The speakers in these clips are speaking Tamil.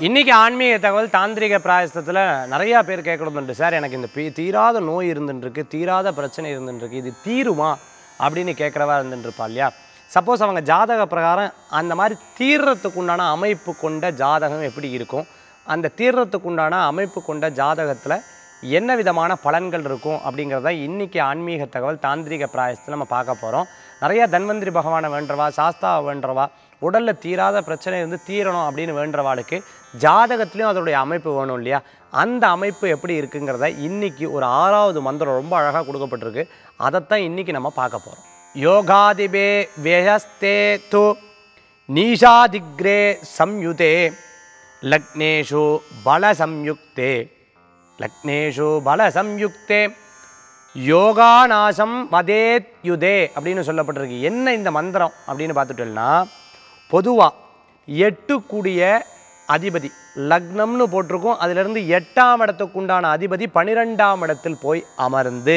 இன்னைக்கு ஆன்மீக தகவல் தாந்திரிக பிராயசத்தில் நிறையா பேர் கேட்கறது சார் எனக்கு இந்த பீ தீராத நோய் இருந்துருக்கு தீராத பிரச்சனை இருந்துருக்கு இது தீருமா அப்படின்னு கேட்குறவா இருந்துருப்பா இல்லையா சப்போஸ் அவங்க ஜாதக பிரகாரம் அந்த மாதிரி தீர்றதுக்கு உண்டான அமைப்பு கொண்ட ஜாதகம் எப்படி இருக்கும் அந்த தீர்றதுக்கு உண்டான அமைப்பு கொண்ட ஜாதகத்தில் என்ன விதமான பலன்கள் இருக்கும் அப்படிங்கிறத இன்னைக்கு ஆன்மீக தகவல் தாந்திரிக பிராயசத்தில் நம்ம பார்க்க போகிறோம் நிறைய தன்வந்திரி பகவானை வேண்டவா சாஸ்தாவை வேண்டவா உடலில் தீராத பிரச்சனை இருந்து தீரணும் அப்படின்னு வேண்டவாளுக்கு ஜாதகத்துலேயும் அதோடைய அமைப்பு வேணும் இல்லையா அந்த அமைப்பு எப்படி இருக்குங்கிறத இன்னைக்கு ஒரு ஆறாவது மந்திரம் ரொம்ப அழகாக கொடுக்கப்பட்டிருக்கு அதைத்தான் இன்னைக்கு நம்ம பார்க்க போகிறோம் யோகாதிபே வேயஸ்தே து நீஷாதிக்ரே சம்யுதே லக்னேஷு பல சம்யுக்தே லக்னேஷு பல சம்யுக்தே யோகாநாசம் வதேத் யுதே அப்படின்னு சொல்லப்பட்டிருக்கு என்ன இந்த மந்திரம் அப்படின்னு பார்த்துட்டோம்னா பொதுவாக எட்டு கூடிய அதிபதி லக்னம்னு போட்டிருக்கோம் அதிலிருந்து எட்டாம் இடத்துக்கு உண்டான அதிபதி பனிரெண்டாம் இடத்தில் போய் அமர்ந்து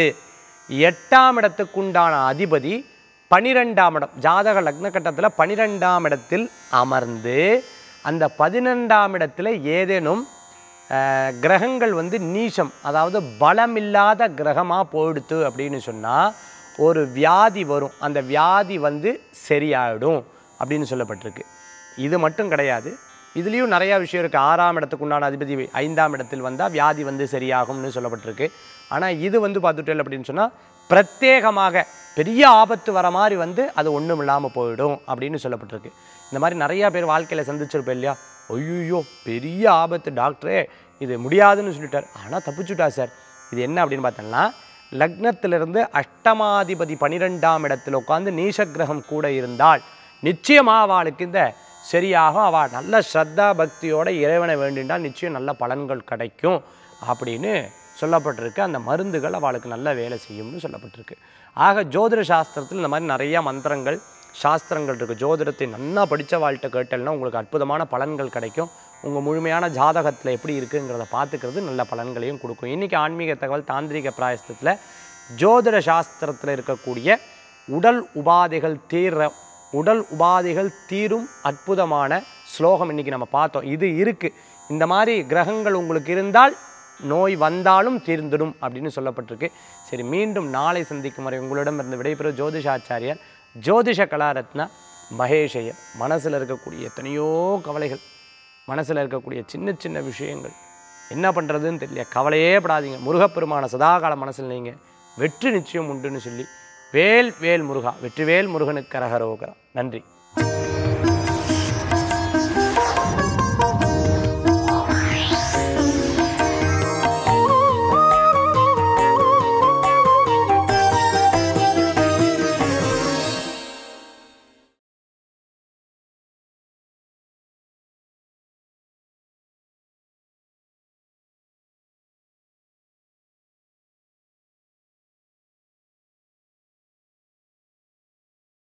எட்டாம் இடத்துக்குண்டான அதிபதி பனிரெண்டாம் இடம் ஜாதக லக்ன கட்டத்தில் பனிரெண்டாம் இடத்தில் அமர்ந்து அந்த பதினெண்டாம் இடத்துல ஏதேனும் அஹ், கிரகங்கள் வந்து நீசம் அதாவது பலமில்லாத கிரகமாக போயிடுத்து அப்படின்னு சொன்னால் ஒரு வியாதி வரும் அந்த வியாதி வந்து சரியாயிடும் அப்படின்னு சொல்லப்பட்டிருக்கு இது மட்டும் கிடையாது இதுலேயும் நிறையா விஷயம் இருக்குது ஆறாம் இடத்துக்கு உண்டான அதிபதி ஐந்தாம் இடத்தில் வந்தால் வியாதி வந்து சரியாகும்னு சொல்லப்பட்டிருக்கு ஆனால் இது வந்து பார்த்துட்டேன் அப்படின்னு சொன்னால் பிரத்யேகமாக பெரிய ஆபத்து வர மாதிரி வந்து அது ஒன்றும் இல்லாமல் போயிடும் அப்படின்னு சொல்லப்பட்டிருக்கு இந்த மாதிரி நிறையா பேர் வாழ்க்கையில் சந்திச்சிருப்பேன் இல்லையா ஐயோ பெரிய ஆபத்து டாக்டரே இது முடியாதுன்னு சொல்லிட்டார் ஆனால் தப்பிச்சுட்டா சார் இது என்ன அப்படின்னு பார்த்தோம்னா லக்னத்திலிருந்து அஷ்டமாதிபதி பனிரெண்டாம் இடத்தில் உட்காந்து நீசக்கிரகம் கூட இருந்தால் நிச்சயமாக அவளுக்கு இந்த சரியாகும் அவள் நல்ல ஸ்ரத்தா பக்தியோட இறைவனை வேண்டினால் நிச்சயம் நல்ல பலன்கள் கிடைக்கும் அப்படின்னு சொல்லப்பட்டிருக்கு அந்த மருந்துகள் அவளுக்கு நல்ல வேலை செய்யும்னு சொல்லப்பட்டிருக்கு ஆக ஜோதிட சாஸ்திரத்தில் இந்த மாதிரி நிறைய மந்திரங்கள் சாஸ்திரங்கள் இருக்குது ஜோதிடத்தை நன்னா படித்த வாழ்கிட்ட கேட்டல்னா உங்களுக்கு அற்புதமான பலன்கள் கிடைக்கும் உங்கள் முழுமையான ஜாதகத்தில் எப்படி இருக்குங்கிறத பார்த்துக்கிறது நல்ல பலன்களையும் கொடுக்கும் இன்றைக்கி ஆன்மீக தகவல் தாந்திரிக பிராயசத்தில் ஜோதிட சாஸ்திரத்தில் இருக்கக்கூடிய உடல் உபாதைகள் தீர்ற உடல் உபாதைகள் தீரும் அற்புதமான ஸ்லோகம் இன்னைக்கு நம்ம பார்த்தோம் இது இருக்குது இந்த மாதிரி கிரகங்கள் உங்களுக்கு இருந்தால் நோய் வந்தாலும் தீர்ந்துடும் அப்படின்னு சொல்லப்பட்டிருக்கு சரி மீண்டும் நாளை சந்திக்கும் வரை உங்களிடம் இருந்து விடைபெறும் ஜோதிஷாச்சாரியர் ஜோதிஷ கலாரத்னா மகேஷையர் மனசில் இருக்கக்கூடிய எத்தனையோ கவலைகள் மனசில் இருக்கக்கூடிய சின்ன சின்ன விஷயங்கள் என்ன பண்ணுறதுன்னு தெரியல கவலையே படாதீங்க முருகப்பெருமான சதாகால மனசில் நீங்கள் வெற்றி நிச்சயம் உண்டுன்னு சொல்லி வேல் வேல் முருகா வெற்றிவேல் முருகனுக்கு கரகரோகரா நன்றி